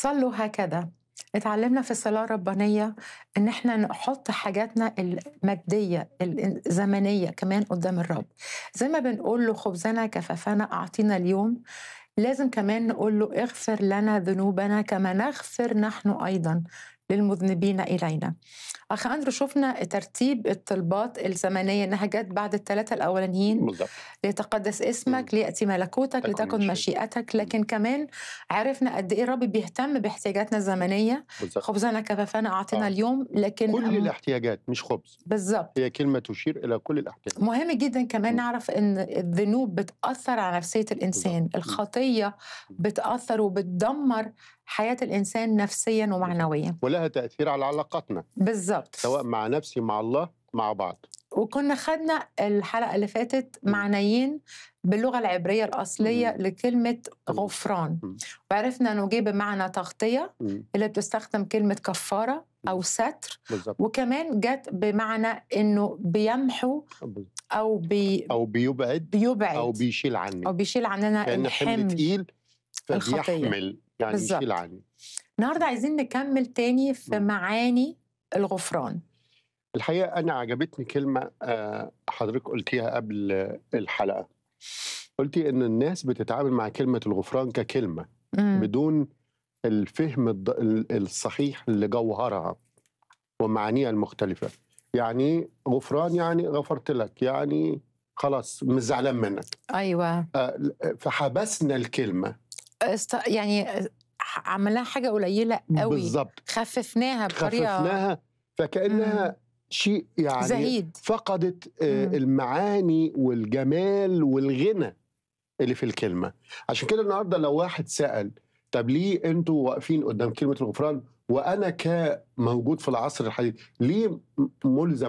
صلوا هكذا اتعلمنا في الصلاة الربانية إن إحنا نحط حاجاتنا المادية الزمنية كمان قدام الرب زي ما بنقول له خبزنا كفافنا أعطينا اليوم لازم كمان نقول له اغفر لنا ذنوبنا كما نغفر نحن أيضا للمذنبين إلينا أخ أندرو شفنا ترتيب الطلبات الزمنية إنها جت بعد الثلاثة الأولانيين بالضبط ليتقدس اسمك ليأتي ملكوتك تكن لتكن مشيئتك لكن كمان عرفنا قد إيه الرب بيهتم باحتياجاتنا الزمنية بالضبط خبزنا كفافنا أعطينا آه. اليوم لكن كل أم- الاحتياجات مش خبز بالظبط هي كلمة تشير إلى كل الاحتياجات مهم جدا كمان م. نعرف ان الذنوب بتاثر على نفسيه الانسان بالظبط. الخطيه بتاثر وبتدمر حياه الانسان نفسيا ومعنويا ولها تأثير على علاقاتنا بالظبط سواء مع نفسي مع الله مع بعض وكنا خدنا الحلقه اللي فاتت م. معنيين باللغه العبريه الاصليه م. لكلمه م. غفران م. وعرفنا انه جه بمعنى تغطيه مم. اللي بتستخدم كلمه كفاره او ستر بالضبط وكمان جت بمعنى انه بيمحو او بي أو بيبعد بيبعد أو بيشيل عني او بيشيل عننا كأن حمل الحمل تقيل الخطية. فبيحمل يعني بالظبط. يشيل عني النهارده عايزين نكمل تاني في م. معاني الغفران الحقيقة أنا عجبتني كلمة آه، حضرتك قلتيها قبل الحلقة قلتي إن الناس بتتعامل مع كلمة الغفران ككلمة مم. بدون الفهم الض- ال- الصحيح لجوهرها ومعانيها المختلفة يعني غفران يعني غفرت لك يعني خلاص مش زعلان منك ايوه آه، فحبسنا الكلمة است... يعني عملناها حاجه قليله قوي بالظبط خففناها بطريقه خففناها فكأنها شيء يعني زهيد فقدت آه، مم. المعاني والجمال والغنى اللي في الكلمة عشان كده النهاردة لو واحد سأل طب ليه انتوا واقفين قدام كلمة الغفران وانا كموجود في العصر الحديث ليه م- ملزم